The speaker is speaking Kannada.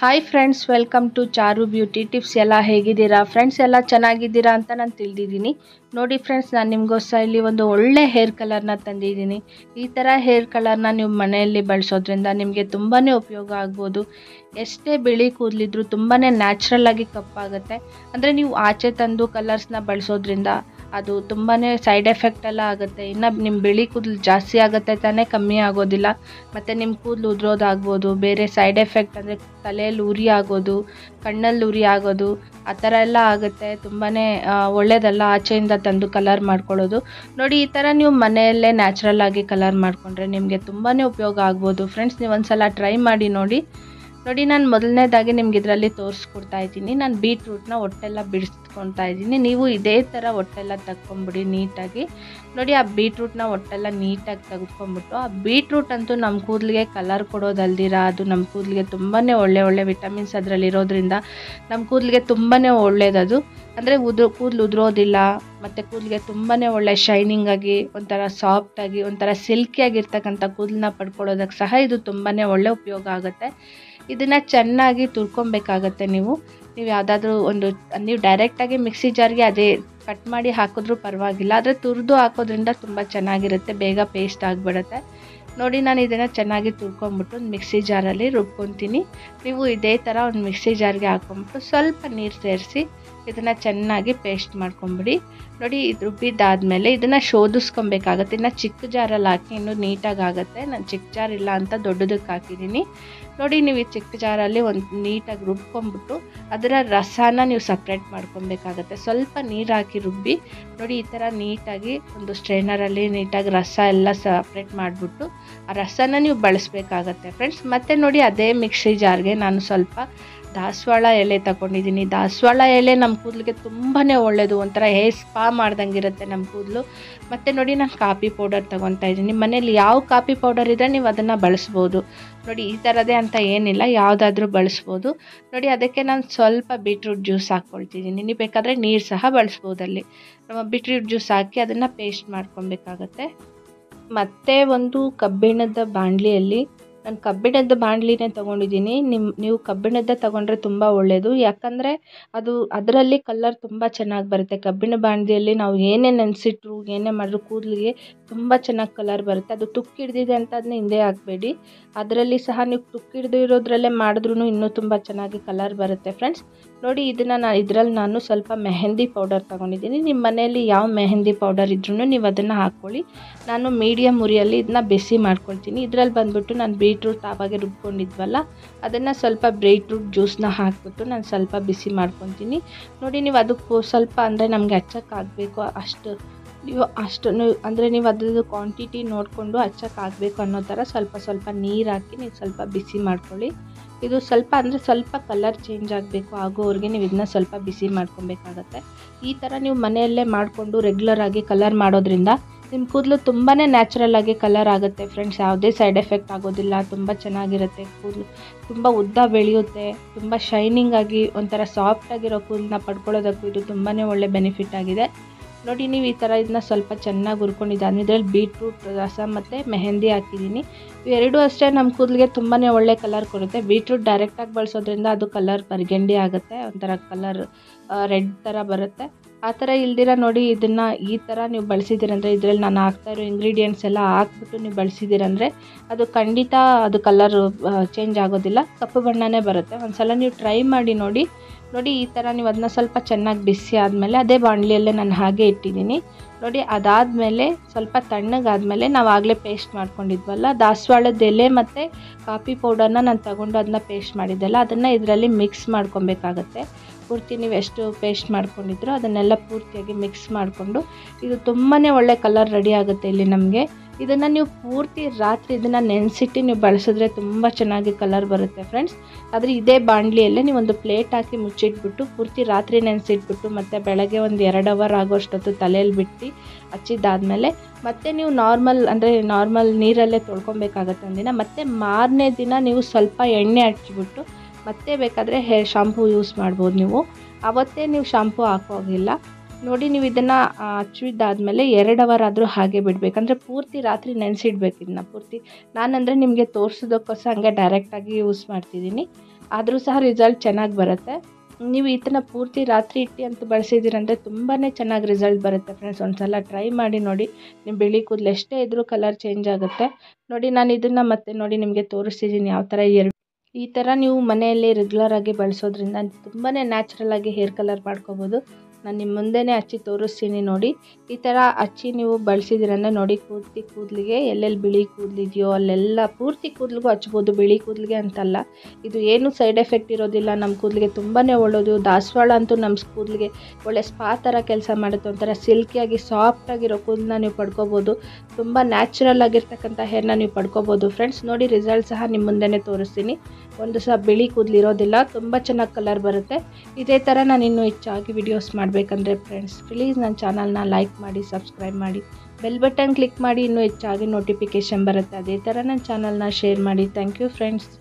hi friends welcome to Charu beauty tips ಎಲ್ಲ ಹೇಗಿದ್ದೀರಾ ಫ್ರೆಂಡ್ಸ್ ಎಲ್ಲ ಚೆನ್ನಾಗಿದ್ದೀರಾ ಅಂತ ನಾನು ತಿಳಿದಿದ್ದೀನಿ ನೋಡಿ ಫ್ರೆಂಡ್ಸ್ ನಾನು ನಿಮಗೋಸ್ಕರ ಇಲ್ಲಿ ಒಂದು ಒಳ್ಳೆ ಹೇರ್ ಕಲರ್ನ ತಂದಿದ್ದೀನಿ ಈ ಥರ ಹೇರ್ ಕಲರ್ನ ನೀವು ಮನೆಯಲ್ಲಿ ಬಳಸೋದ್ರಿಂದ ನಿಮಗೆ ತುಂಬಾ ಉಪಯೋಗ ಆಗ್ಬೋದು ಎಷ್ಟೇ ಬಿಳಿ ಕೂದಲಿದ್ರು ತುಂಬಾ ನ್ಯಾಚುರಲ್ ಆಗಿ ಕಪ್ಪಾಗುತ್ತೆ ಅಂದರೆ ನೀವು ಆಚೆ ತಂದು ಕಲರ್ಸ್ನ ಬಳಸೋದ್ರಿಂದ ಅದು ತುಂಬಾ ಸೈಡ್ ಎಫೆಕ್ಟ್ ಎಲ್ಲ ಆಗುತ್ತೆ ಇನ್ನು ನಿಮ್ಮ ಬಿಳಿ ಕೂದಲು ಜಾಸ್ತಿ ಆಗುತ್ತೆ ತಾನೇ ಕಮ್ಮಿ ಆಗೋದಿಲ್ಲ ಮತ್ತು ನಿಮ್ಮ ಕೂದಲು ಉದುರೋದಾಗ್ಬೋದು ಬೇರೆ ಸೈಡ್ ಎಫೆಕ್ಟ್ ಅಂದರೆ ತಲೆಯಲ್ಲಿ ಉರಿ ಆಗೋದು ಕಣ್ಣಲ್ಲಿ ಉರಿ ಆಗೋದು ಆ ಥರ ಎಲ್ಲ ಆಗುತ್ತೆ ತುಂಬಾ ಒಳ್ಳೆಯದಲ್ಲ ಆಚೆಯಿಂದ ತಂದು ಕಲರ್ ಮಾಡ್ಕೊಳ್ಳೋದು ನೋಡಿ ಈ ಥರ ನೀವು ಮನೆಯಲ್ಲೇ ನ್ಯಾಚುರಲ್ ಆಗಿ ಕಲರ್ ಮಾಡಿಕೊಂಡ್ರೆ ನಿಮಗೆ ತುಂಬಾ ಉಪಯೋಗ ಆಗ್ಬೋದು ಫ್ರೆಂಡ್ಸ್ ನೀವು ಒಂದ್ಸಲ ಟ್ರೈ ಮಾಡಿ ನೋಡಿ ನೋಡಿ ನಾನು ಮೊದಲನೇದಾಗಿ ನಿಮ್ಗೆ ಇದರಲ್ಲಿ ತೋರಿಸ್ಕೊಡ್ತಾ ಇದ್ದೀನಿ ನಾನು ಬೀಟ್ರೂಟ್ನ ಒಟ್ಟೆಲ್ಲ ಬಿಡಿಸ್ಕೊತಾ ಇದ್ದೀನಿ ನೀವು ಇದೇ ಥರ ಒಟ್ಟೆಲ್ಲ ತಕ್ಕೊಂಬಿಡಿ ನೀಟಾಗಿ ನೋಡಿ ಆ ಬೀಟ್ರೂಟ್ನ ಒಟ್ಟೆಲ್ಲ ನೀಟಾಗಿ ತೆಗೆದ್ಕೊಂಬಿಟ್ಟು ಆ ಬೀಟ್ರೂಟ್ ಅಂತೂ ನಮ್ಮ ಕೂದಲಿಗೆ ಕಲರ್ ಕೊಡೋದಲ್ದಿರ ಅದು ನಮ್ಮ ಕೂದಲಿಗೆ ತುಂಬಾ ಒಳ್ಳೆ ಒಳ್ಳೆ ವಿಟಮಿನ್ಸ್ ಅದರಲ್ಲಿ ಇರೋದ್ರಿಂದ ನಮ್ಮ ಕೂದಲಿಗೆ ತುಂಬಾ ಒಳ್ಳೇದದು ಅಂದರೆ ಉದು ಕೂದಲು ಉದುರೋದಿಲ್ಲ ಮತ್ತು ಕೂದಲಿಗೆ ತುಂಬಾ ಒಳ್ಳೆ ಶೈನಿಂಗ್ ಆಗಿ ಒಂಥರ ಸಾಫ್ಟಾಗಿ ಒಂಥರ ಸಿಲ್ಕಿಯಾಗಿರ್ತಕ್ಕಂಥ ಕೂದಲನ್ನ ಪಡ್ಕೊಳ್ಳೋದಕ್ಕೆ ಸಹ ಇದು ತುಂಬಾ ಒಳ್ಳೆ ಉಪಯೋಗ ಆಗುತ್ತೆ ಇದನ್ನು ಚೆನ್ನಾಗಿ ತುರ್ಕೊಬೇಕಾಗತ್ತೆ ನೀವು ನೀವು ಯಾವುದಾದ್ರೂ ಒಂದು ನೀವು ಡೈರೆಕ್ಟಾಗಿ ಮಿಕ್ಸಿ ಜಾರ್ಗೆ ಅದೇ ಕಟ್ ಮಾಡಿ ಹಾಕಿದ್ರೂ ಪರವಾಗಿಲ್ಲ ಆದರೆ ತುರಿದು ಹಾಕೋದ್ರಿಂದ ತುಂಬ ಚೆನ್ನಾಗಿರುತ್ತೆ ಬೇಗ ಪೇಸ್ಟ್ ಆಗಿಬಿಡುತ್ತೆ ನೋಡಿ ನಾನು ಇದನ್ನು ಚೆನ್ನಾಗಿ ತುರ್ಕೊಂಬಿಟ್ಟು ಒಂದು ಮಿಕ್ಸಿ ಜಾರಲ್ಲಿ ರುಬ್ಕೊತೀನಿ ನೀವು ಇದೇ ಥರ ಒಂದು ಮಿಕ್ಸಿ ಜಾರ್ಗೆ ಹಾಕ್ಕೊಂಬಿಟ್ಟು ಸ್ವಲ್ಪ ನೀರು ಸೇರಿಸಿ ಇದನ್ನು ಚೆನ್ನಾಗಿ ಪೇಸ್ಟ್ ಮಾಡ್ಕೊಂಬಿಡಿ ನೋಡಿ ಇದು ರುಬ್ಬಿದ್ದಾದಮೇಲೆ ಇದನ್ನು ಶೋಧಿಸ್ಕೊಬೇಕಾಗತ್ತೆ ಇನ್ನು ಚಿಕ್ಕ ಜಾರಲ್ಲಿ ಹಾಕಿ ಇನ್ನೂ ನೀಟಾಗಿ ಆಗುತ್ತೆ ನಾನು ಚಿಕ್ಕ ಜಾರ್ ಇಲ್ಲ ಅಂತ ದೊಡ್ಡದಕ್ಕೆ ಹಾಕಿದ್ದೀನಿ ನೋಡಿ ನೀವು ಈ ಚಿಕ್ಕ ಜಾರಲ್ಲಿ ಒಂದು ನೀಟಾಗಿ ರುಬ್ಕೊಂಬಿಟ್ಟು ಅದರ ರಸನ ನೀವು ಸಪ್ರೇಟ್ ಮಾಡ್ಕೊಬೇಕಾಗತ್ತೆ ಸ್ವಲ್ಪ ನೀರು ಹಾಕಿ ರುಬ್ಬಿ ನೋಡಿ ಈ ಥರ ನೀಟಾಗಿ ಒಂದು ಸ್ಟ್ರೈನರಲ್ಲಿ ನೀಟಾಗಿ ರಸ ಎಲ್ಲ ಸಪ್ರೇಟ್ ಮಾಡಿಬಿಟ್ಟು ಆ ರಸನ ನೀವು ಬಳಸಬೇಕಾಗತ್ತೆ ಫ್ರೆಂಡ್ಸ್ ಮತ್ತು ನೋಡಿ ಅದೇ ಮಿಕ್ಸಿ ಜಾರ್ಗೆ ನಾನು ಸ್ವಲ್ಪ ದಾಸವಾಳ ಎಲೆ ತಗೊಂಡಿದ್ದೀನಿ ದಾಸವಾಳ ಎಲೆ ನಮ್ಮ ಕೂದಲಿಗೆ ತುಂಬಾ ಒಳ್ಳೆಯದು ಒಂಥರ ಹೇರ್ ಸ್ಪಾ ಮಾಡ್ದಂಗೆ ಇರುತ್ತೆ ನಮ್ಮ ಕೂದಲು ಮತ್ತು ನೋಡಿ ನಾನು ಕಾಫಿ ಪೌಡರ್ ತೊಗೊತಾ ಇದ್ದೀನಿ ಮನೇಲಿ ಯಾವ ಕಾಫಿ ಪೌಡರ್ ಇದ್ದರೆ ನೀವು ಅದನ್ನು ಬಳಸ್ಬೋದು ನೋಡಿ ಈ ಥರದೇ ಅಂತ ಏನಿಲ್ಲ ಯಾವುದಾದ್ರೂ ಬಳಸ್ಬೋದು ನೋಡಿ ಅದಕ್ಕೆ ನಾನು ಸ್ವಲ್ಪ ಬೀಟ್ರೂಟ್ ಜ್ಯೂಸ್ ಹಾಕ್ಕೊಳ್ತಿದ್ದೀನಿ ನೀವು ಬೇಕಾದರೆ ನೀರು ಸಹ ಬಳಸ್ಬೋದಲ್ಲಿ ಬೀಟ್ರೂಟ್ ಜ್ಯೂಸ್ ಹಾಕಿ ಅದನ್ನು ಪೇಸ್ಟ್ ಮಾಡ್ಕೊಬೇಕಾಗತ್ತೆ ಮತ್ತು ಒಂದು ಕಬ್ಬಿಣದ ಬಾಣಲಿಯಲ್ಲಿ ನಾನು ಕಬ್ಬಿಣದ ಬಾಣಲಿನೇ ತೊಗೊಂಡಿದ್ದೀನಿ ನಿಮ್ಮ ನೀವು ಕಬ್ಬಿಣದ ತೊಗೊಂಡ್ರೆ ತುಂಬ ಒಳ್ಳೆಯದು ಯಾಕಂದರೆ ಅದು ಅದರಲ್ಲಿ ಕಲರ್ ತುಂಬ ಚೆನ್ನಾಗಿ ಬರುತ್ತೆ ಕಬ್ಬಿಣ ಬಾಣಲಿಯಲ್ಲಿ ನಾವು ಏನೇ ನೆನೆಸಿಟ್ರು ಏನೇ ಮಾಡಿದ್ರು ಕೂದಲಿಗೆ ತುಂಬ ಚೆನ್ನಾಗಿ ಕಲರ್ ಬರುತ್ತೆ ಅದು ತುಕ್ಕು ಹಿಡ್ದಿದೆ ಅಂತ ಅದನ್ನ ಹಿಂದೆ ಹಾಕಬೇಡಿ ಅದರಲ್ಲಿ ಸಹ ನೀವು ತುಕ್ಕು ಹಿಡ್ದಿರೋದ್ರಲ್ಲೇ ಮಾಡಿದ್ರೂ ಇನ್ನೂ ತುಂಬ ಚೆನ್ನಾಗಿ ಕಲರ್ ಬರುತ್ತೆ ಫ್ರೆಂಡ್ಸ್ ನೋಡಿ ಇದನ್ನು ನಾನು ಇದರಲ್ಲಿ ನಾನು ಸ್ವಲ್ಪ ಮೆಹಂದಿ ಪೌಡರ್ ತೊಗೊಂಡಿದ್ದೀನಿ ನಿಮ್ಮ ಮನೆಯಲ್ಲಿ ಯಾವ ಮೆಹಂದಿ ಪೌಡರ್ ಇದ್ರೂ ನೀವು ಅದನ್ನು ಹಾಕ್ಕೊಳ್ಳಿ ನಾನು ಮೀಡಿಯಮ್ ಉರಿಯಲ್ಲಿ ಇದನ್ನ ಬಿಸಿ ಮಾಡ್ಕೊಳ್ತೀನಿ ಇದರಲ್ಲಿ ಬಂದುಬಿಟ್ಟು ನಾನು ಬೀಟ್ರೂಟ್ ಆವಾಗೆ ರುಬ್ಕೊಂಡಿದ್ವಲ್ಲ ಅದನ್ನು ಸ್ವಲ್ಪ ಬೀಟ್ರೂಟ್ ಜ್ಯೂಸನ್ನ ಹಾಕ್ಬಿಟ್ಟು ನಾನು ಸ್ವಲ್ಪ ಬಿಸಿ ಮಾಡ್ಕೊತೀನಿ ನೋಡಿ ನೀವು ಅದಕ್ಕೂ ಸ್ವಲ್ಪ ಅಂದರೆ ನಮಗೆ ಹಚ್ಚಕ್ಕಾಗಬೇಕು ಅಷ್ಟು ನೀವು ಅಷ್ಟು ನೀವು ಅಂದರೆ ನೀವು ಅದ್ರದ್ದು ಕ್ವಾಂಟಿಟಿ ನೋಡಿಕೊಂಡು ಹಚ್ಚಕ್ಕಾಗಬೇಕು ಅನ್ನೋ ಥರ ಸ್ವಲ್ಪ ಸ್ವಲ್ಪ ನೀರು ಹಾಕಿ ನೀವು ಸ್ವಲ್ಪ ಬಿಸಿ ಮಾಡ್ಕೊಳ್ಳಿ ಇದು ಸ್ವಲ್ಪ ಅಂದರೆ ಸ್ವಲ್ಪ ಕಲರ್ ಚೇಂಜ್ ಆಗಬೇಕು ಆಗೋವರೆಗೆ ನೀವು ಇದನ್ನ ಸ್ವಲ್ಪ ಬಿಸಿ ಮಾಡ್ಕೊಬೇಕಾಗತ್ತೆ ಈ ಥರ ನೀವು ಮನೆಯಲ್ಲೇ ಮಾಡಿಕೊಂಡು ರೆಗ್ಯುಲರ್ ಆಗಿ ಕಲರ್ ಮಾಡೋದ್ರಿಂದ ನಿಮ್ಮ ಕೂದಲು ತುಂಬಾ ನ್ಯಾಚುರಲ್ ಆಗಿ ಕಲರ್ ಆಗುತ್ತೆ ಫ್ರೆಂಡ್ಸ್ ಯಾವುದೇ ಸೈಡ್ ಎಫೆಕ್ಟ್ ಆಗೋದಿಲ್ಲ ತುಂಬ ಚೆನ್ನಾಗಿರುತ್ತೆ ಕೂದಲು ತುಂಬ ಉದ್ದ ಬೆಳೆಯುತ್ತೆ ತುಂಬ ಶೈನಿಂಗ್ ಆಗಿ ಒಂಥರ ಸಾಫ್ಟ್ ಆಗಿರೋ ಕೂದಲನ್ನ ಪಡ್ಕೊಳ್ಳೋದಕ್ಕೂ ಇದು ತುಂಬಾ ಒಳ್ಳೆ ಬೆನಿಫಿಟ್ ಆಗಿದೆ ನೋಡಿ ನೀವು ಈ ಥರ ಇದನ್ನ ಸ್ವಲ್ಪ ಚೆನ್ನಾಗಿ ಹುರ್ಕೊಂಡಿದ್ದಾನೆ ಇದರಲ್ಲಿ ಬೀಟ್ರೂಟ್ ರಸ ಮತ್ತು ಮೆಹಂದಿ ಹಾಕಿದ್ದೀನಿ ಇವೆರಡೂ ಅಷ್ಟೇ ನಮ್ಮ ಕೂದಲಿಗೆ ತುಂಬಾ ಒಳ್ಳೆ ಕಲರ್ ಕೊಡುತ್ತೆ ಬೀಟ್ರೂಟ್ ಡೈರೆಕ್ಟಾಗಿ ಬಳಸೋದ್ರಿಂದ ಅದು ಕಲರ್ ಬರ್ಗೆಂಡಿ ಆಗುತ್ತೆ ಒಂಥರ ಕಲರ್ ರೆಡ್ ಥರ ಬರುತ್ತೆ ಆ ಥರ ಇಲ್ದಿರ ನೋಡಿ ಇದನ್ನು ಈ ಥರ ನೀವು ಬಳಸಿದ್ದೀರಂದರೆ ಇದರಲ್ಲಿ ನಾನು ಹಾಕ್ತಾ ಇರೋ ಇಂಗ್ರೀಡಿಯೆಂಟ್ಸ್ ಎಲ್ಲ ಹಾಕ್ಬಿಟ್ಟು ನೀವು ಬಳಸಿದ್ದೀರಂದರೆ ಅದು ಖಂಡಿತ ಅದು ಕಲರ್ ಚೇಂಜ್ ಆಗೋದಿಲ್ಲ ಕಪ್ಪು ಬಣ್ಣನೇ ಬರುತ್ತೆ ಒಂದು ಸಲ ನೀವು ಟ್ರೈ ಮಾಡಿ ನೋಡಿ ನೋಡಿ ಈ ಥರ ನೀವು ಅದನ್ನ ಸ್ವಲ್ಪ ಚೆನ್ನಾಗಿ ಬಿಸಿ ಆದಮೇಲೆ ಅದೇ ಬಾಣಲಿಯಲ್ಲೇ ನಾನು ಹಾಗೆ ಇಟ್ಟಿದ್ದೀನಿ ನೋಡಿ ಅದಾದಮೇಲೆ ಸ್ವಲ್ಪ ತಣ್ಣಗಾದಮೇಲೆ ನಾವು ಆಗಲೇ ಪೇಸ್ಟ್ ಮಾಡ್ಕೊಂಡಿದ್ವಲ್ಲ ದಾಸವಾಳದ ಎಲೆ ಮತ್ತು ಕಾಫಿ ಪೌಡರ್ನ ನಾನು ತಗೊಂಡು ಅದನ್ನ ಪೇಸ್ಟ್ ಮಾಡಿದ್ದೆಲ್ಲ ಅದನ್ನು ಇದರಲ್ಲಿ ಮಿಕ್ಸ್ ಮಾಡ್ಕೊಬೇಕಾಗತ್ತೆ ಪೂರ್ತಿ ನೀವು ಎಷ್ಟು ಪೇಸ್ಟ್ ಮಾಡ್ಕೊಂಡಿದ್ರೋ ಅದನ್ನೆಲ್ಲ ಪೂರ್ತಿಯಾಗಿ ಮಿಕ್ಸ್ ಮಾಡಿಕೊಂಡು ಇದು ತುಂಬಾ ಒಳ್ಳೆ ಕಲರ್ ರೆಡಿ ಆಗುತ್ತೆ ಇಲ್ಲಿ ನಮಗೆ ಇದನ್ನು ನೀವು ಪೂರ್ತಿ ರಾತ್ರಿ ಇದನ್ನು ನೆನೆಸಿಟ್ಟು ನೀವು ಬಳಸಿದ್ರೆ ತುಂಬ ಚೆನ್ನಾಗಿ ಕಲರ್ ಬರುತ್ತೆ ಫ್ರೆಂಡ್ಸ್ ಆದರೆ ಇದೇ ಬಾಣಲಿಯಲ್ಲೇ ನೀವು ಒಂದು ಪ್ಲೇಟ್ ಹಾಕಿ ಮುಚ್ಚಿಟ್ಬಿಟ್ಟು ಪೂರ್ತಿ ರಾತ್ರಿ ನೆನೆಸಿಟ್ಬಿಟ್ಟು ಮತ್ತು ಬೆಳಗ್ಗೆ ಒಂದು ಎರಡು ಅವರ್ ಆಗೋಷ್ಟೊತ್ತು ತಲೆಯಲ್ಲಿ ಬಿಟ್ಟು ಹಚ್ಚಿದ್ದಾದಮೇಲೆ ಮತ್ತೆ ನೀವು ನಾರ್ಮಲ್ ಅಂದರೆ ನಾರ್ಮಲ್ ನೀರಲ್ಲೇ ತೊಳ್ಕೊಬೇಕಾಗತ್ತೆ ಒಂದಿನ ಮತ್ತು ಮಾರನೇ ದಿನ ನೀವು ಸ್ವಲ್ಪ ಎಣ್ಣೆ ಹಚ್ಚಿಬಿಟ್ಟು ಮತ್ತೆ ಬೇಕಾದರೆ ಹೇರ್ ಶಾಂಪೂ ಯೂಸ್ ಮಾಡ್ಬೋದು ನೀವು ಆವತ್ತೇ ನೀವು ಶಾಂಪೂ ಹಾಕೋಗಿಲ್ಲ ನೋಡಿ ನೀವು ಇದನ್ನು ಹಚ್ಚಿದ್ದಾದಮೇಲೆ ಎರಡು ಅವರ್ ಆದರೂ ಹಾಗೆ ಬಿಡಬೇಕಂದ್ರೆ ಪೂರ್ತಿ ರಾತ್ರಿ ನೆನೆಸಿಡ್ಬೇಕು ಇದನ್ನ ಪೂರ್ತಿ ನಾನಂದರೆ ನಿಮಗೆ ತೋರಿಸೋದಕ್ಕೋಸ್ಕರ ಹಂಗೆ ಡೈರೆಕ್ಟಾಗಿ ಯೂಸ್ ಮಾಡ್ತಿದ್ದೀನಿ ಆದರೂ ಸಹ ರಿಸಲ್ಟ್ ಚೆನ್ನಾಗಿ ಬರುತ್ತೆ ನೀವು ಇದನ್ನ ಪೂರ್ತಿ ರಾತ್ರಿ ಇಟ್ಟು ಅಂತ ಬಳಸಿದ್ದೀರಂದರೆ ತುಂಬಾ ಚೆನ್ನಾಗಿ ರಿಸಲ್ಟ್ ಬರುತ್ತೆ ಫ್ರೆಂಡ್ಸ್ ಒಂದು ಸಲ ಟ್ರೈ ಮಾಡಿ ನೋಡಿ ನಿಮ್ಮ ಬಿಳಿ ಕೂದಲು ಎಷ್ಟೇ ಇದ್ದರೂ ಕಲರ್ ಚೇಂಜ್ ಆಗುತ್ತೆ ನೋಡಿ ನಾನು ಇದನ್ನು ಮತ್ತೆ ನೋಡಿ ನಿಮಗೆ ತೋರಿಸ್ತಿದ್ದೀನಿ ಯಾವ ಥರ ಎರಡು ಈ ಥರ ನೀವು ಮನೆಯಲ್ಲಿ ರೆಗ್ಯುಲರ್ ಆಗಿ ಬಳಸೋದ್ರಿಂದ ತುಂಬಾ ನ್ಯಾಚುರಲ್ ಆಗಿ ಹೇರ್ ಕಲರ್ ಮಾಡ್ಕೋಬೋದು ನಾನು ನಿಮ್ಮ ಮುಂದೆನೇ ಹಚ್ಚಿ ತೋರಿಸ್ತೀನಿ ನೋಡಿ ಈ ಥರ ಹಚ್ಚಿ ನೀವು ಬಳಸಿದ್ದೀರಂದ್ರೆ ನೋಡಿ ಪೂರ್ತಿ ಕೂದಲಿಗೆ ಎಲ್ಲೆಲ್ಲಿ ಬಿಳಿ ಕೂದಲಿದೆಯೋ ಅಲ್ಲೆಲ್ಲ ಪೂರ್ತಿ ಕೂದಲಿಗೂ ಹಚ್ಬೋದು ಬಿಳಿ ಕೂದಲಿಗೆ ಅಂತಲ್ಲ ಇದು ಏನು ಸೈಡ್ ಎಫೆಕ್ಟ್ ಇರೋದಿಲ್ಲ ನಮ್ಮ ಕೂದಲಿಗೆ ತುಂಬಾ ಒಳ್ಳೆಯದು ದಾಸವಾಳ ಅಂತೂ ನಮ್ಮ ಕೂದಲಿಗೆ ಒಳ್ಳೆ ಸ್ಪಾ ಥರ ಕೆಲಸ ಮಾಡುತ್ತೆ ಒಂಥರ ಸಿಲ್ಕಿಯಾಗಿ ಸಾಫ್ಟಾಗಿರೋ ಕೂದಲನ್ನ ನೀವು ಪಡ್ಕೋಬೋದು ತುಂಬ ನ್ಯಾಚುರಲ್ ಆಗಿರ್ತಕ್ಕಂಥ ಹೇರ್ನ ನೀವು ಪಡ್ಕೋಬೋದು ಫ್ರೆಂಡ್ಸ್ ನೋಡಿ ರಿಸಲ್ಟ್ ಸಹ ನಿಮ್ಮ ಮುಂದೆನೇ ತೋರಿಸ್ತೀನಿ ಒಂದು ಸಹ ಬಿಳಿ ಕೂದಲು ಇರೋದಿಲ್ಲ ತುಂಬ ಚೆನ್ನಾಗಿ ಕಲರ್ ಬರುತ್ತೆ ಇದೇ ಥರ ನಾನು ಇನ್ನೂ ಹೆಚ್ಚಾಗಿ ವಿಡಿಯೋಸ್ ಮಾಡಬೇಕಂದ್ರೆ ಫ್ರೆಂಡ್ಸ್ ಪ್ಲೀಸ್ ನನ್ನ ಚಾನಲ್ನ ಲೈಕ್ ಮಾಡಿ ಸಬ್ಸ್ಕ್ರೈಬ್ ಮಾಡಿ ಬೆಲ್ ಬಟನ್ ಕ್ಲಿಕ್ ಮಾಡಿ ಇನ್ನೂ ಹೆಚ್ಚಾಗಿ ನೋಟಿಫಿಕೇಷನ್ ಬರುತ್ತೆ ಅದೇ ಥರ ನನ್ನ ಚಾನಲ್ನ ಶೇರ್ ಮಾಡಿ ಥ್ಯಾಂಕ್ ಯು ಫ್ರೆಂಡ್ಸ್